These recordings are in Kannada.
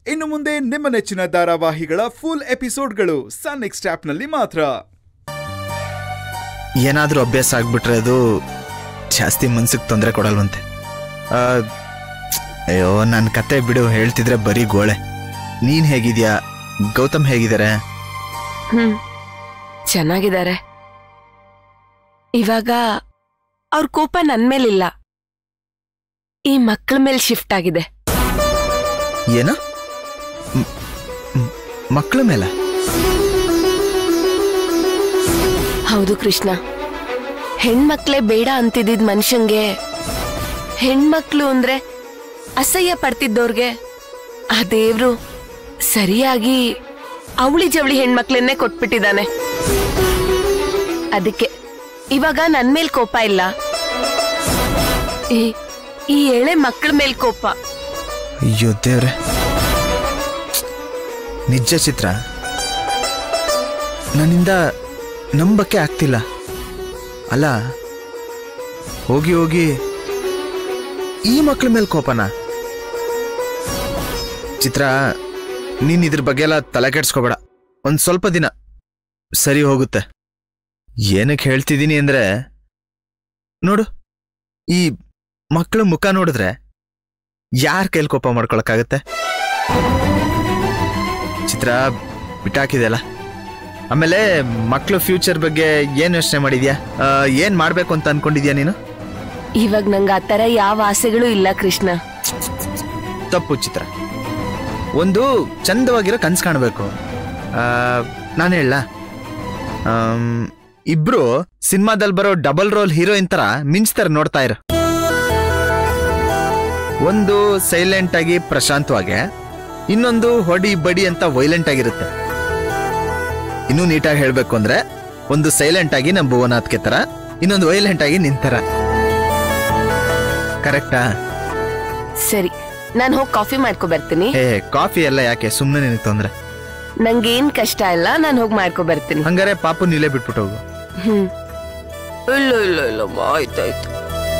ಇನ್ನು ಮುಂದೆ ನಿಮ್ಮ ನೆಚ್ಚಿನ ಧಾರಾವಾಹಿಗಳ ಫುಲ್ ಎಪಿಸೋಡ್ಗಳು ಸನ್ ನೆಕ್ಸ್ಟ್ ಆಪ್ನಲ್ಲಿ ಮಾತ್ರ ಏನಾದರೂ ಅಭ್ಯಾಸ ಆಗ್ಬಿಟ್ರೆ ಅದು ಜಾಸ್ತಿ ಮನ್ಸಿಗೆ ತೊಂದರೆ ಕೊಡಲ್ವಂತೆ ಆ, ಅಯ್ಯೋ ನನ್ನ ಕತೆ ಬಿಡು ಹೇಳ್ತಿದ್ರೆ ಬರೀ ಗೋಳೆ ನೀನ್ ಹೇಗಿದ್ಯಾ ಗೌತಮ್ ಹೇಗಿದ್ದಾರೆ ಹ್ಮ್ ಚೆನ್ನಾಗಿದ್ದಾರೆ ಇವಾಗ ಅವ್ರ ಕೋಪ ನನ್ ಮೇಲಿಲ್ಲ ಈ ಮಕ್ಕಳ ಮೇಲೆ ಶಿಫ್ಟ್ ಆಗಿದೆ ಏನು ಮ್- ಮ್- ಮಕ್ಳ ಮೇಲೆ ಹೌದು ಕೃಷ್ಣ ಹೆಣ್ಮಕ್ಳೇ ಬೇಡ ಅಂತಿದ್ದಿದ್ ಮನುಷ್ಯಂಗೆ ಹೆಣ್ಮಕ್ಳು ಅಂದ್ರೆ ಅಸಹ್ಯ ಪಡ್ತಿದ್ದವ್ರಿಗೆ ಆ ದೇವ್ರು ಸರಿಯಾಗಿ ಅವಳಿ ಜವಳಿ ಹೆಣ್ಮಕ್ಳನ್ನೇ ಕೊಟ್ಬಿಟ್ಟಿದ್ದಾನೆ ಅದಕ್ಕೆ ಇವಾಗ ನನ್ ಮೇಲ್ ಕೋಪ ಇಲ್ಲ ಈ ಈ ಎಳೆ ಮಕ್ಕಳ ಮೇಲ್ ಕೋಪ ಅಯ್ಯೋ ದೇವ್ರೆ ನಿಜ ಚಿತ್ರ ನನ್ನಿಂದ ನಂಬಕ್ಕೆ ಆಗ್ತಿಲ್ಲ ಅಲ್ಲ ಹೋಗಿ ಹೋಗಿ ಈ ಮಕ್ಳ ಮೇಲೆ ಕೋಪನ ಚಿತ್ರ ನೀನ್ ಇದ್ರ ಬಗ್ಗೆ ಎಲ್ಲ ತಲೆ ಕೆಡ್ಸ್ಕೋಬೇಡ ಒಂದ್ ಸ್ವಲ್ಪ ದಿನ ಸರಿ ಹೋಗುತ್ತೆ ಏನಕ್ಕೆ ಹೇಳ್ತಿದ್ದೀನಿ ಅಂದ್ರೆ ನೋಡು ಈ ಮಕ್ಕಳ ಮುಖ ನೋಡಿದ್ರೆ ಯಾರ ಕೈಲಿ ಕೋಪ ಮಾಡ್ಕೊಳಕ್ಕಾಗತ್ತೆ ಚಿತ್ರ ಬಿಟ್ಟಾಕಿದೆಲ್ಲ ಆಮೇಲೆ ಮಕ್ಕಳು ಫ್ಯೂಚರ್ ಬಗ್ಗೆ ಏನ್ ಯೋಚನೆ ಮಾಡಿದ್ಯಾ ಆ, ಏನ್ ಮಾಡ್ಬೇಕು ಅಂತ ಅನ್ಕೊಂಡಿದ್ಯಾ ನೀನು ಇವಾಗ ನಂಗೆ ಆ ತರ ಯಾವ ಆಸೆಗಳು ಇಲ್ಲ ಕೃಷ್ಣ ತಪ್ಪು ಚಿತ್ರ ಒಂದು ಚಂದವಾಗಿರೋ ಕನ್ಸು ಕಾಣಬೇಕು ನಾನು ಹೇಳ ಇಬ್ರು ಸಿನಿಮಾದಲ್ಲಿ ಬರೋ ಡಬಲ್ ರೋಲ್ ಹೀರೋಯಿನ್ ತರ ಮಿಂಚ್ತಾರೆ ನೋಡ್ತಾ ಇರು ಒಂದು ಸೈಲೆಂಟ್ ಆಗಿ ಪ್ರಶಾಂತವಾಗಿ ಇನ್ನೊಂದು ಹೊಡಿ ಬಡಿ ಅಂತ ವೈಲೆಂಟ್ ಆಗಿರುತ್ತೆ ಇನ್ನೂ ನೀಟಾಗಿ ಹೇಳ್ಬೇಕು ಅಂದ್ರೆ ಒಂದು ಸೈಲೆಂಟ್ ಆಗಿ ನಮ್ಮ ಭುವನಾಥ್ಗೆ ತರ ಇನ್ನೊಂದು ವೈಲೆಂಟ್ ಆಗಿ ನಿಂತರ ಕರೆಕ್ಟಾ ಸರಿ ನಾನು ಹೋಗಿ ಕಾಫಿ ಮಾಡ್ಕೊ ಬರ್ತೀನಿ ಏ ಕಾಫಿ ಎಲ್ಲ ಯಾಕೆ ಸುಮ್ಮನೆ ನಿನಗೆ ತೊಂದ್ರೆ ನಂಗೇನ್ ಕಷ್ಟ ಇಲ್ಲ ನಾನು ಹೋಗಿ ಮಾಡ್ಕೊ ಬರ್ತೀನಿ ಹಂಗಾರೆ ಪಾಪು ನೀಲೇ ಬಿಟ್ಬಿಟ್ಟು ಹೋಗು ಹ್ಮ್ ಇಲ್ಲ ಇಲ್ಲ ಇಲ್ಲಮ್ಮ ಆಯ್ತಾಯ್ತು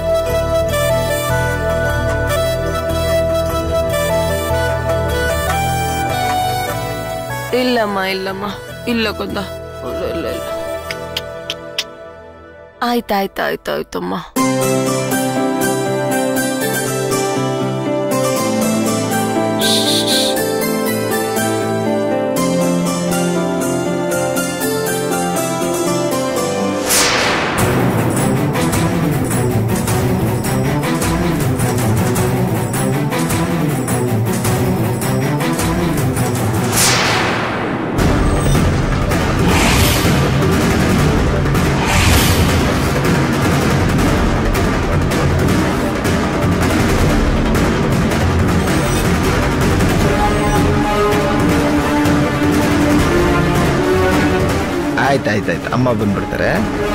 ಇಲ್ಲಮ್ಮ ಇಲ್ಲಮ್ಮ ಇಲ್ಲ ಕೊಂದ ಇಲ್ಲ ಇಲ್ಲ ಇಲ್ಲ ಆಯ್ತಾಯ್ತಾಯ್ತಾಯ್ತಮ್ಮ ಆಯ್ತಾಯ್ತಾಯ್ತು ಅಮ್ಮ ಬಂದ್ಬಿಡ್ತಾರೆ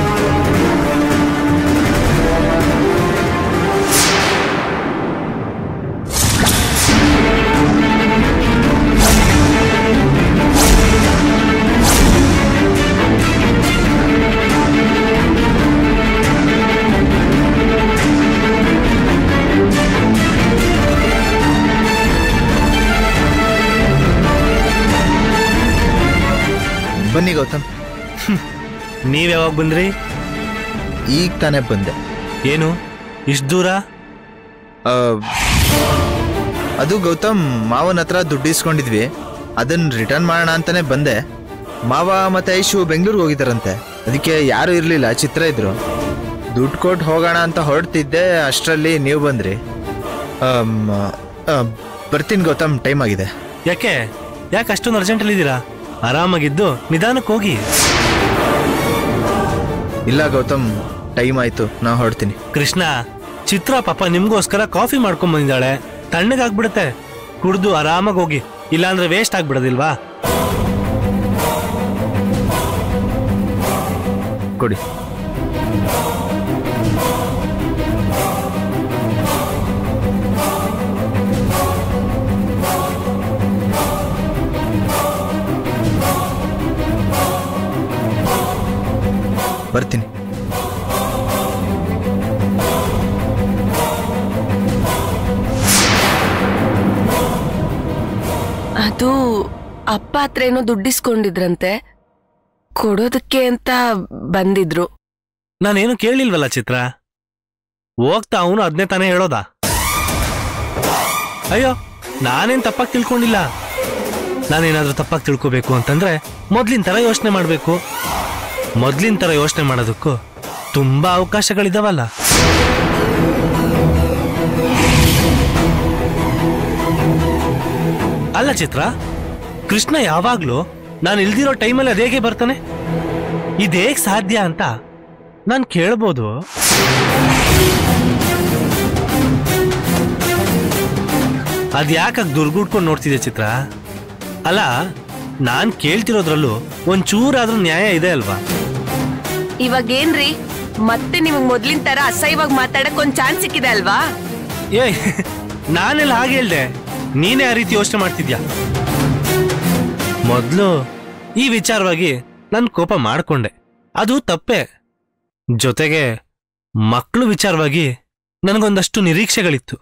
ಬನ್ನಿ ಗೌತಮ್ ನೀವ್ ಯಾವಾಗ ಬಂದ್ರಿ ಈಗ ತಾನೇ ಬಂದೆ ಏನು ಇಷ್ಟು ದೂರ ಆ, ಅದು ಗೌತಮ್ ಮಾವನ ಹತ್ರ ದುಡ್ಡು ಇಸ್ಕೊಂಡಿದ್ವಿ ಅದನ್ನ ರಿಟರ್ನ್ ಮಾಡೋಣ ಅಂತಾನೆ ಬಂದೆ ಮಾವ ಮತ್ತೆ ಐಶು ಬೆಂಗಳೂರಿಗೆ ಹೋಗಿದಾರಂತೆ ಅದಕ್ಕೆ ಯಾರು ಇರ್ಲಿಲ್ಲ ಚಿತ್ರ ಇದ್ರು ದುಡ್ಡು ಕೊಟ್ಟು ಹೋಗೋಣ ಅಂತ ಹೊರಡ್ತಿದ್ದೆ ಅಷ್ಟರಲ್ಲಿ ನೀವು ಬಂದ್ರಿ ಆಮ್, ಆ, ಬರ್ತೀನಿ ಗೌತಮ್ ಟೈಮ್ ಆಗಿದೆ ಯಾಕೆ ಯಾಕೆ ಅಷ್ಟೊಂದು ಅರ್ಜೆಂಟಲ್ಲಿ ಇದ್ದೀರಾ ಆರಾಮಾಗಿದ್ದು ನಿಧಾನಕ್ಕೆ ಹೋಗಿ ಇಲ್ಲ ಗೌತಮ್ ಟೈಮ್ ಆಯ್ತು ನಾ ಹೊರಡ್ತೀನಿ ಕೃಷ್ಣ ಚಿತ್ರ ಪಾಪ ನಿಮ್ಗೋಸ್ಕರ ಕಾಫಿ ಮಾಡ್ಕೊಂಡ್ ಬಂದಿದ್ದಾಳೆ ತಣ್ಣಗಾಗ್ಬಿಡುತ್ತೆ ಕುಡ್ದು ಆರಾಮಾಗಿ ಹೋಗಿ ಇಲ್ಲಾಂದ್ರೆ ವೇಸ್ಟ್ ಆಗ್ಬಿಡೋದಿಲ್ವಾ ಕೊಡಿ ಬರ್ತೀನಿ ಅದು ಅಪ್ಪ ಹತ್ರ ಏನೋ ದುಡ್ಡಿಸ್ಕೊಂಡಿದ್ರಂತೆ ಕೊಡೋದಕ್ಕೆ ಅಂತ ಬಂದಿದ್ರು ನಾನೇನು ಕೇಳಿಲ್ವಲ್ಲ ಚಿತ್ರ ಹೋಗ್ತಾ ಅವನು ಅದನ್ನೇ ತಾನೇ ಹೇಳೋದ ಅಯ್ಯೋ ನಾನೇನ್ ತಪ್ಪಾಗಿ ತಿಳ್ಕೊಂಡಿಲ್ಲ ನಾನೇನಾದ್ರೂ ತಪ್ಪಾಗಿ ತಿಳ್ಕೊಬೇಕು ಅಂತಂದ್ರೆ ಮೊದ್ಲಿನ ತರ ಯೋಚನೆ ಮಾಡ್ಬೇಕು ಮೊದ್ಲಿನ ತರ ಯೋಚನೆ ಮಾಡೋದಕ್ಕೂ ತುಂಬಾ ಅವಕಾಶಗಳಿದಾವಲ್ಲ ಅಲ್ಲ ಚಿತ್ರ ಕೃಷ್ಣ ಯಾವಾಗ್ಲೂ ನಾನು ಇಲ್ದಿರೋ ಟೈಮಲ್ಲಿ ಅದೇಗೆ ಬರ್ತಾನೆ ಇದೇಗ್ ಸಾಧ್ಯ ಅಂತ ನಾನು ಕೇಳ್ಬೋದು ಅದ್ಯಾಕಾಗ ದುರ್ಗುಡ್ಕೊಂಡು ನೋಡ್ತಿದ್ದೆ ಚಿತ್ರ ಅಲ್ಲ ನಾನ್ ಕೇಳ್ತಿರೋದ್ರಲ್ಲೂ ಒಂಚೂರಾದ್ರೂ ನ್ಯಾಯ ಇದೆ ಅಲ್ವಾ ಇವಾಗೇನ್ರಿ ಮತ್ತೆ ನಿಮಗ್ ಮೊದ್ಲಿನ ತರ ಅಸಹ್ಯವಾಗಿ ಮಾತಾಡಕ್ ಒಂದ್ ಚಾನ್ಸ್ ಸಿಕ್ಕಿದೆ ಅಲ್ವಾ ಏ ನಾನೆಲ್ಲ ಹಾಗೆ ಹೇಳ್ದೆ ನೀನೇ ಆ ರೀತಿ ಯೋಚನೆ ಮಾಡ್ತಿದ್ಯಾ ಮೊದ್ಲು ಈ ವಿಚಾರವಾಗಿ ನನ್ ಕೋಪ ಮಾಡ್ಕೊಂಡೆ ಅದು ತಪ್ಪೆ ಜೊತೆಗೆ ಮಕ್ಕಳು ವಿಚಾರವಾಗಿ ನನಗೊಂದಷ್ಟು ನಿರೀಕ್ಷೆಗಳಿತ್ತು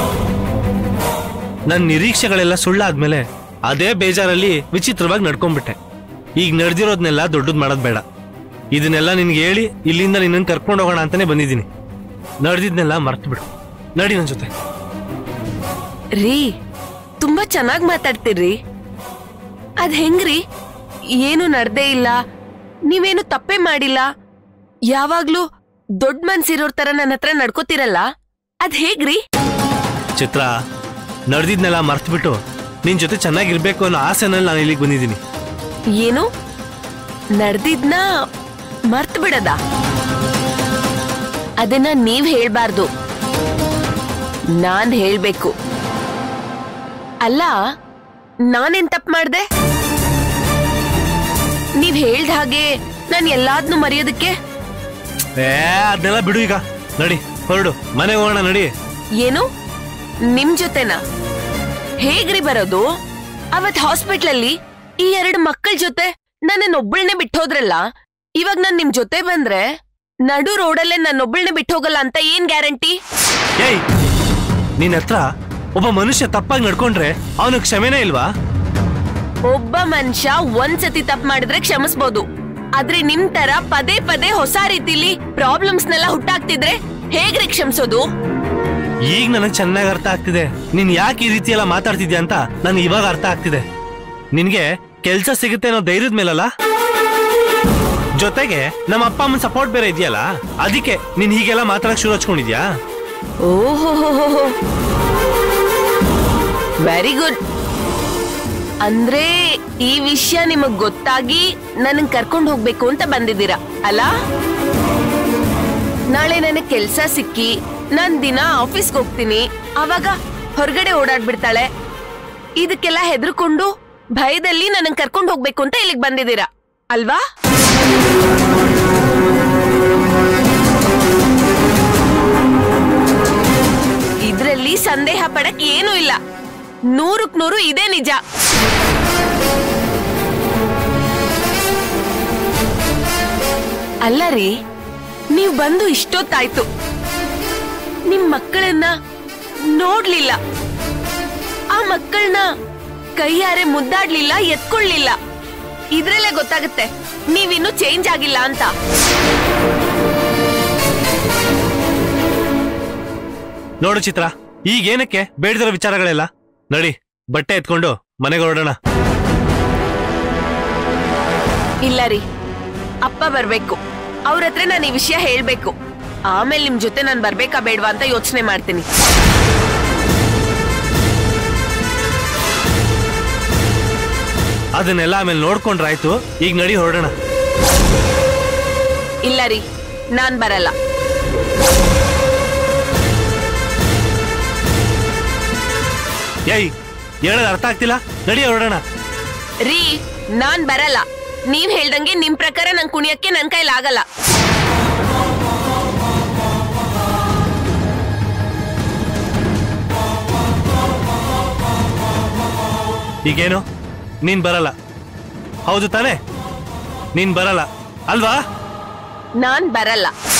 ನನ್ನ ನಿರೀಕ್ಷೆಗಳೆಲ್ಲ ಸುಳ್ಳಾದ್ಮೇಲೆ ಅದೇ ಬೇಜಾರಲ್ಲಿ ವಿಚಿತ್ರವಾಗಿ ನಡ್ಕೊಂಡ್ಬಿಟ್ಟೆ ಈಗ ನಡೆದಿರೋದ್ನೆಲ್ಲ ದೊಡ್ಡದ್ ಮಾಡೋದ್ ಬೇಡ ಇದನ್ನೆಲ್ಲ ನಿನ್ಗೆ ಹೇಳಿ ಇಲ್ಲಿಂದ ನಿನ್ನನ್ನು ಕರ್ಕೊಂಡು ಹೋಗೋಣ ಅಂತಾನೆ ಬಂದಿದ್ದೀನಿ ನಡೆದಿದ್ನೆಲ್ಲ ಮರ್ತು ಬಿಡು ನಡಿ ನನ್ನ ಜೊತೆ ರೀ ತುಂಬಾ ಚೆನ್ನಾಗ್ ಮಾತಾಡ್ತೀರ್ರಿ ಅದ್ ಹೆಂಗ್ರಿ ಏನು ನಡ್ದೇ ಇಲ್ಲ ನೀವೇನು ತಪ್ಪೇ ಮಾಡಿಲ್ಲ ಯಾವಾಗ್ಲೂ ದೊಡ್ಡ ಮನ್ಸಿರೋರ್ ತರ ನನ್ನ ಹತ್ರ ನಡ್ಕೋತಿರಲ್ಲ ಅದ್ ಹೇಗ್ರಿ ಚಿತ್ರ ನಡೆದಿದ್ನೆಲ್ಲ ಮರ್ತ್ಬಿಟ್ಟು ನಿನ್ ಜೊತೆ ಚೆನ್ನಾಗಿರ್ಬೇಕು ಅನ್ನೋ ಆಸೆನಲ್ಲಿ ನಾನು ಇಲ್ಲಿಗೆ ಬಂದಿದ್ದೀನಿ ಏನು ನಡ್ದಿದ್ನ ಮರ್ತ್ ಬಿಡದ ಅದನ್ನ ನೀವ್ ಹೇಳ್ಬಾರ್ದು ನಾನ್ ಹೇಳ್ಬೇಕು ಅಲ್ಲ ನಾನೇನ್ ತಪ್ಪು ಮಾಡ್ದೆ ನೀವ್ ಹೇಳ್ದ ಹಾಗೆ ನಾನ್ ಎಲ್ಲಾದ್ನೂ ಮರೆಯೋದಕ್ಕೆ ಏ ಅದನ್ನೆಲ್ಲ ಬಿಡು ಈಗ ನಡಿ ಹೊರಡು ಮನೆಗೆ ಹೋಗೋಣ ನಡಿ ಏನು ನಿಮ್ ಜೊತೆನಾ ಹೇಗ್ರಿ ಬರೋದು ಅವತ್ ಹಾಸ್ಪಿಟ್ಲಲ್ಲಿ ಈ ಎರಡು ಮಕ್ಕಳ ಜೊತೆ ನನ್ನನ್ನೊಬ್ಬಳನ್ನೇ ಬಿಟ್ಟೋದ್ರಲ್ಲ ಇವಾಗ ನಾನ್ ನಿಮ್ ಜೊತೆ ಬಂದ್ರೆ ನಡು ರೋಡಲ್ಲೇ ನನ್ನೊಬ್ಬಳನ್ನೇ ಬಿಟ್ಟೋಗಲ್ಲ ಅಂತ ಏನ್ ಗ್ಯಾರಂಟಿ ಏಯ್ ನಿನ್ನ ಹತ್ರ ಒಬ್ಬ ಮನುಷ್ಯ ತಪ್ಪಾಗಿ ನಡ್ಕೊಂಡ್ರೆ ಅವನು ಕ್ಷಮೆನೇ ಇಲ್ವಾ ಒಬ್ಬ ಮನುಷ್ಯ ಒಂದ್ಸತಿ ತಪ್ಪು ಮಾಡಿದ್ರೆ ಕ್ಷಮಿಸ್ಬೋದು ಆದ್ರೆ ನಿಮ್ ತರ ಪದೇ ಪದೇ ಹೊಸ ರೀತಿಲಿ ಪ್ರಾಬ್ಲಮ್ಸ್ನೆಲ್ಲ ಹುಟ್ಟಾಕ್ತಿದ್ರೆ ಹೇಗ್ರಿ ಕ್ಷಮಿಸೋದು ಈಗ ನನಗೆ ಚೆನ್ನಾಗಿ ಅರ್ಥ ಆಗ್ತಿದೆ ನೀನ್ ಯಾಕೆ ಈ ರೀತಿ ಎಲ್ಲ ಮಾತಾಡ್ತಿದ್ಯಾ ಅಂತ ನನಗೆ ಇವಾಗ ಅರ್ಥ ಆಗ್ತಿದೆ ನಿನ್ಗೆ ಕೆಲ್ಸ ಸಿಗುತ್ತೆ ಅನ್ನೋ ಧೈರ್ಯದ ಮೇಲಲ್ಲ ಜೊತೆಗೆ ನಮ್ಮ ಅಪ್ಪ ಅಮ್ಮನ ಸಪೋರ್ಟ್ ಬೇರೆ ಇದೆಯಲ್ಲ ಅದಕ್ಕೆ ನೀನ್ ಹೀಗೆಲ್ಲ ಮಾತಾಡಕ್ ಶುರು ಹಚ್ಕೊಂಡಿದ್ಯಾ ಓಹೋ ವೆರಿ ಗುಡ್ ಅಂದ್ರೆ ಈ ವಿಷಯ ನಿಮಗ್ ಗೊತ್ತಾಗಿ ನನಗ್ ಕರ್ಕೊಂಡು ಹೋಗ್ಬೇಕು ಅಂತ ಬಂದಿದ್ದೀರಾ ಅಲ್ಲ ನಾಳೆ ನನಗ್ ಕೆಲ್ಸ ಸಿಕ್ಕಿ ನಾನ್ ದಿನ ಆಫೀಸ್ಗೆ ಹೋಗ್ತೀನಿ ಅವಾಗ ಹೊರಗಡೆ ಓಡಾಡ್ಬಿಡ್ತಾಳೆ ಇದಕ್ಕೆಲ್ಲ ಹೆದರ್ಕೊಂಡು ಭಯದಲ್ಲಿ ನನಗ್ ಕರ್ಕೊಂಡು ಹೋಗ್ಬೇಕು ಅಂತ ಇಲ್ಲಿಗೆ ಬಂದಿದ್ದೀರಾ ಅಲ್ವಾ ಇದ್ರಲ್ಲಿ ಸಂದೇಹ ಪಡಕ್ ಏನೂ ಇಲ್ಲ ನೂರಕ್ ನೂರು ಇದೇ ನಿಜ ಅಲ್ಲ ರೀ ನೀವ್ ಬಂದು ಇಷ್ಟೊತ್ತಾಯ್ತು ನಿಮ್ ಮಕ್ಕಳನ್ನ ನೋಡ್ಲಿಲ್ಲ ಆ ಮಕ್ಕಳನ್ನ ಕೈಯಾರೆ ಮುದ್ದಾಡ್ಲಿಲ್ಲ ಎತ್ಕೊಳ್ಳಿಲ್ಲ ಇದ್ರಲ್ಲೇ ಗೊತ್ತಾಗುತ್ತೆ ನೀವಿನ್ನೂ ಚೇಂಜ್ ಆಗಿಲ್ಲ ಅಂತ ನೋಡು ಚಿತ್ರ ಈಗೇನಕ್ಕೆ ಬೇಡದಿರೋ ವಿಚಾರಗಳೆಲ್ಲ ನಡಿ ಬಟ್ಟೆ ಎತ್ಕೊಂಡು ಮನೆಗೆ ಹೊರಡೋಣ ಇಲ್ಲ ರೀ ಅಪ್ಪ ಬರ್ಬೇಕು ಅವ್ರ ಹತ್ರ ನಾನು ಈ ವಿಷಯ ಹೇಳ್ಬೇಕು ಆಮೇಲೆ ನಿಮ್ ಜೊತೆ ನಾನು ಬರ್ಬೇಕಾ ಬೇಡ್ವಾ ಅಂತ ಯೋಚನೆ ಮಾಡ್ತೀನಿ ಅದನ್ನೆಲ್ಲ ಆಮೇಲೆ ನೋಡ್ಕೊಂಡ್ರಾಯ್ತು ಈಗ ನಡಿ ಹೊರಡೋಣ ಇಲ್ಲ ರೀ ನಾನ್ ಬರಲ್ಲ ಏಯ್ ಹೇಳೋದು ಅರ್ಥ ಆಗ್ತಿಲ್ಲ ನಡಿ ಹೊರಡೋಣ ರೀ ನಾನ್ ಬರಲ್ಲ ನೀವ್ ಹೇಳ್ದಂಗೆ ನಿಮ್ ಪ್ರಕಾರ ನಂಗ್ ಕುಣಿಯಕ್ಕೆ ನನ್ ಕೈಲಿ ಆಗಲ್ಲ ಈಗೇನು ನೀನ್ ಬರಲ್ಲ ಹೌದು ತಾನೇ ನೀನ್ ಬರಲ್ಲ ಅಲ್ವಾ ನಾನ್ ಬರಲ್ಲ